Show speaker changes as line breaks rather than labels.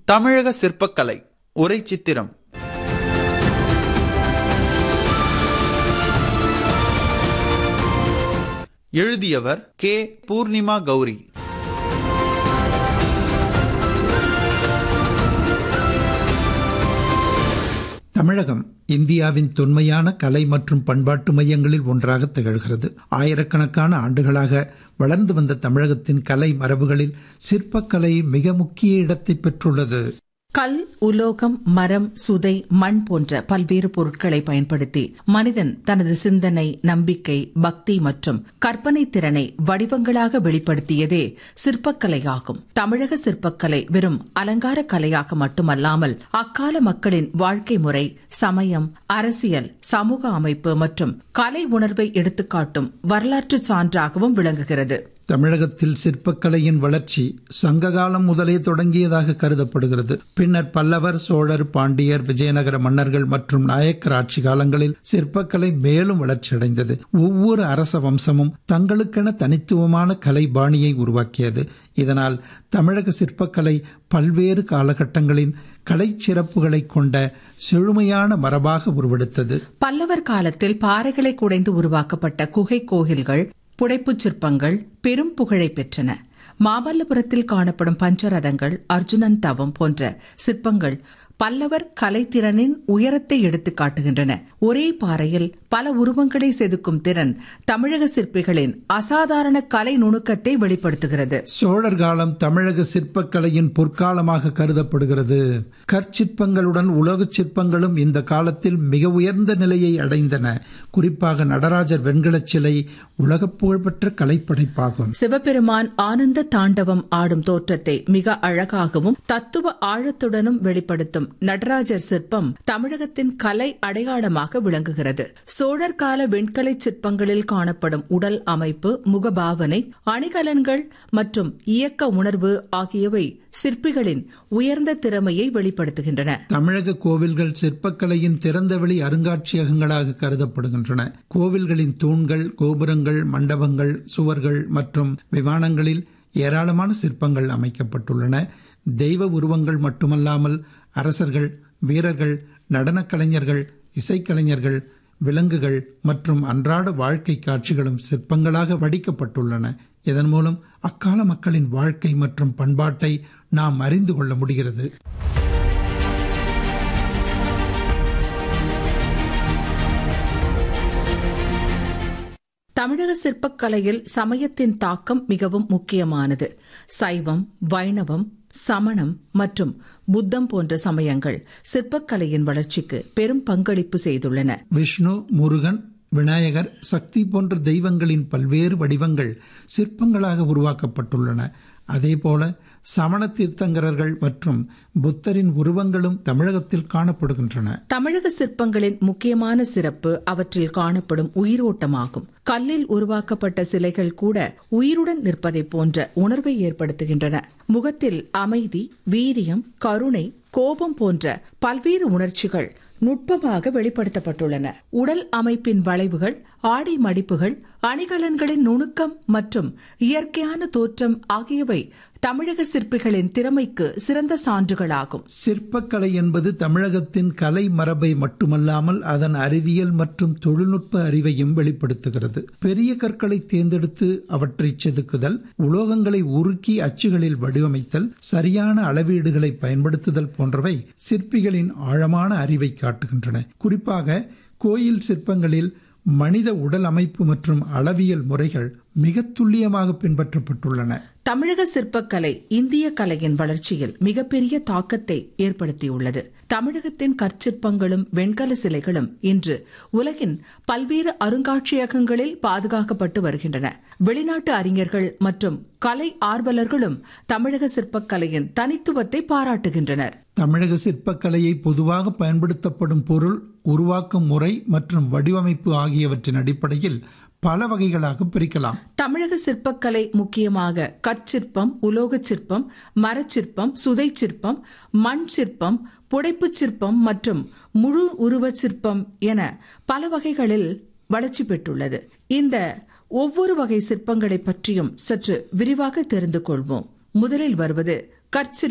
தமிழக சிற்பக்கலை உரை சித்திரம் எழுதியவர் கே பூர்ணிமா கௌரி
தமிழகம் இந்தியாவின் தொன்மையான கலை மற்றும் பண்பாட்டு மையங்களில் ஒன்றாக திகழ்கிறது ஆயிரக்கணக்கான ஆண்டுகளாக வளர்ந்து வந்த தமிழகத்தின் கலை மரபுகளில் சிற்பக்கலை மிக முக்கிய இடத்தை பெற்றுள்ளது
கல் உலோகம் மரம் சுதை மண் போன்ற பல்வேறு பொருட்களை பயன்படுத்தி மனிதன் தனது சிந்தனை நம்பிக்கை பக்தி மற்றும் கற்பனை திறனை வடிவங்களாக வெளிப்படுத்தியதே சிற்பக்கலையாகும் தமிழக சிற்பக்கலை வெறும் அலங்கார கலையாக மட்டுமல்லாமல் அக்கால மக்களின் வாழ்க்கை முறை சமயம் அரசியல் சமூக அமைப்பு மற்றும் கலை உணர்வை எடுத்துக்காட்டும் வரலாற்று சான்றாகவும் விளங்குகிறது
தமிழகத்தில் சிற்பக்கலையின் வளர்ச்சி சங்ககாலம் முதலே தொடங்கியதாக கருதப்படுகிறது பின்னர் பல்லவர் சோழர் பாண்டியர் விஜயநகர மன்னர்கள் மற்றும் நாயக்கர் ஆட்சி காலங்களில் சிற்பக்கலை மேலும் வளர்ச்சியடைந்தது ஒவ்வொரு அரச வம்சமும் தங்களுக்கென தனித்துவமான கலை பாணியை உருவாக்கியது இதனால் தமிழக சிற்பக்கலை பல்வேறு காலகட்டங்களின் கலை சிறப்புகளை கொண்ட செழுமையான மரபாக உருவெடுத்தது
பல்லவர் காலத்தில் பாறைகளை குடைந்து உருவாக்கப்பட்ட குகை கோயில்கள் புடைப்புச் சிற்பங்கள் பெரும் புகழை பெற்றன மாமல்லபுரத்தில் காணப்படும் பஞ்சரதங்கள் அர்ஜுனன் தவம் போன்ற சிற்பங்கள் பல்லவர் கலைத்திறனின் உயரத்தை எடுத்துக் காட்டுகின்றன ஒரே பாறையில் பல உருவங்களை செதுக்கும் திறன் தமிழக சிற்பிகளின் அசாதாரண கலை நுணுக்கத்தை வெளிப்படுத்துகிறது
சோழர் காலம் தமிழக சிற்பக்கலையின் பொற்காலமாக கருதப்படுகிறது கற்சிற்பங்களுடன் உலோகச் சிற்பங்களும் இந்த காலத்தில் மிக உயர்ந்த நிலையை அடைந்தன குறிப்பாக நடராஜர் வெண்கலச் சிலை உலக புகழ்பெற்ற கலைப்படைப்பாகும்
சிவபெருமான் ஆனந்த தாண்டவம் ஆடும் தோற்றத்தை மிக அழகாகவும் தத்துவ ஆழத்துடனும் வெளிப்படுத்தும் நடராஜர் சிற்பம் தமிழகத்தின் கலை அடையாளமாக விளங்குகிறது சோழர் கால வெண்கலை சிற்பங்களில் காணப்படும் உடல் அமைப்பு முகபாவனை அணிகலன்கள் மற்றும் இயக்க உணர்வு ஆகியவை சிற்பிகளின் உயர்ந்த திறமையை வெளிப்படுத்துகின்றன
தமிழக கோவில்கள் சிற்பக்கலையின் திறந்தவெளி அருங்காட்சியகங்களாக கருதப்படுகின்றன கோவில்களின் தூண்கள் கோபுரங்கள் மண்டபங்கள் சுவர்கள் மற்றும் விமானங்களில் ஏராளமான சிற்பங்கள் அமைக்கப்பட்டுள்ளன தெய்வ உருவங்கள் மட்டுமல்லாமல் அரசர்கள் வீரர்கள் நடனக் கலைஞர்கள் இசைக்கலைஞர்கள் விலங்குகள் மற்றும் அன்றாட வாழ்க்கை காட்சிகளும் சிற்பங்களாக வடிக்கப்பட்டுள்ளன இதன் மூலம் அக்கால மக்களின் வாழ்க்கை மற்றும் பண்பாட்டை நாம் அறிந்து கொள்ள முடிகிறது
தமிழக சிற்பக்கலையில் சமயத்தின் தாக்கம் மிகவும் முக்கியமானது சைவம் வைணவம் சமணம் மற்றும் புத்தம் போன்ற சமயங்கள் சிற்பக்கலையின் வளர்ச்சிக்கு பெரும் பங்களிப்பு செய்துள்ளன
விஷ்ணு முருகன் விநாயகர் சக்தி போன்ற தெய்வங்களின் பல்வேறு வடிவங்கள் சிற்பங்களாக உருவாக்கப்பட்டுள்ளன அதேபோல சமண தீர்த்தங்கரர்கள் மற்றும் புத்தரின் உருவங்களும் தமிழகத்தில் காணப்படுகின்றன
தமிழக சிற்பங்களின் முக்கியமான சிறப்பு அவற்றில் காணப்படும் உயிரோட்டமாகும் கல்லில் உருவாக்கப்பட்ட சிலைகள் கூட உயிருடன் நிற்பதை போன்ற உணர்வை ஏற்படுத்துகின்றன முகத்தில் அமைதி வீரியம் கருணை கோபம் போன்ற பல்வேறு உணர்ச்சிகள் நுட்பமாக வெளிப்படுத்தப்பட்டுள்ளன உடல் அமைப்பின் வளைவுகள் ஆடை மடிப்புகள் அணிகலன்களின் நுணுக்கம் மற்றும் இயற்கையான தோற்றம் ஆகியவை தமிழக சிற்பிகளின் திறமைக்கு சிறந்த சான்றுகளாகும்
சிற்பக்கலை என்பது தமிழகத்தின் கலை மரபை மட்டுமல்லாமல் அதன் அறிவியல் மற்றும் தொழில்நுட்ப அறிவையும் வெளிப்படுத்துகிறது பெரிய கற்களை தேர்ந்தெடுத்து அவற்றை செதுக்குதல் உலோகங்களை உருக்கி அச்சுகளில் வடிவமைத்தல் சரியான அளவீடுகளை பயன்படுத்துதல் போன்றவை சிற்பிகளின் ஆழமான அறிவை காட்டுகின்றன குறிப்பாக கோயில் சிற்பங்களில் மனித உடல் அமைப்பு மற்றும் அளவியல் முறைகள் மிக துல்லியமாக பின்பற்றப்பட்டுள்ளன
தமிழக சிற்பக்கலை இந்திய கலையின் வளர்ச்சியில் மிகப்பெரிய தாக்கத்தை ஏற்படுத்தியுள்ளது தமிழகத்தின் கற்சிற்பங்களும் வெண்கல சிலைகளும் இன்று உலகின் பல்வேறு அருங்காட்சியகங்களில் பாதுகாக்கப்பட்டு வருகின்றன வெளிநாட்டு அறிஞர்கள் மற்றும் கலை ஆர்வலர்களும் தமிழக சிற்பக்கலையின் தனித்துவத்தை பாராட்டுகின்றனர்
தமிழக சிற்பக்கலையை பொதுவாக பயன்படுத்தப்படும் பொருள் உருவாக்கும் முறை மற்றும் வடிவமைப்பு ஆகியவற்றின் அடிப்படையில் பல வகைகளாக பிரிக்கலாம்
தமிழக சிற்பக்கலை முக்கியமாக கற்சிற்பம் உலோகச் சிற்பம் மரச்சிற்பம் சுதை சிற்பம் மண் சிற்பம் புடைப்புச் சிற்பம் மற்றும் முழு உருவச் சிற்பம் என பல வகைகளில் வளர்ச்சி பெற்றுள்ளது இந்த ஒவ்வொரு வகை சிற்பங்களை பற்றியும் சற்று விரிவாக தெரிந்து கொள்வோம் முதலில் வருவது கற்சிற்பம்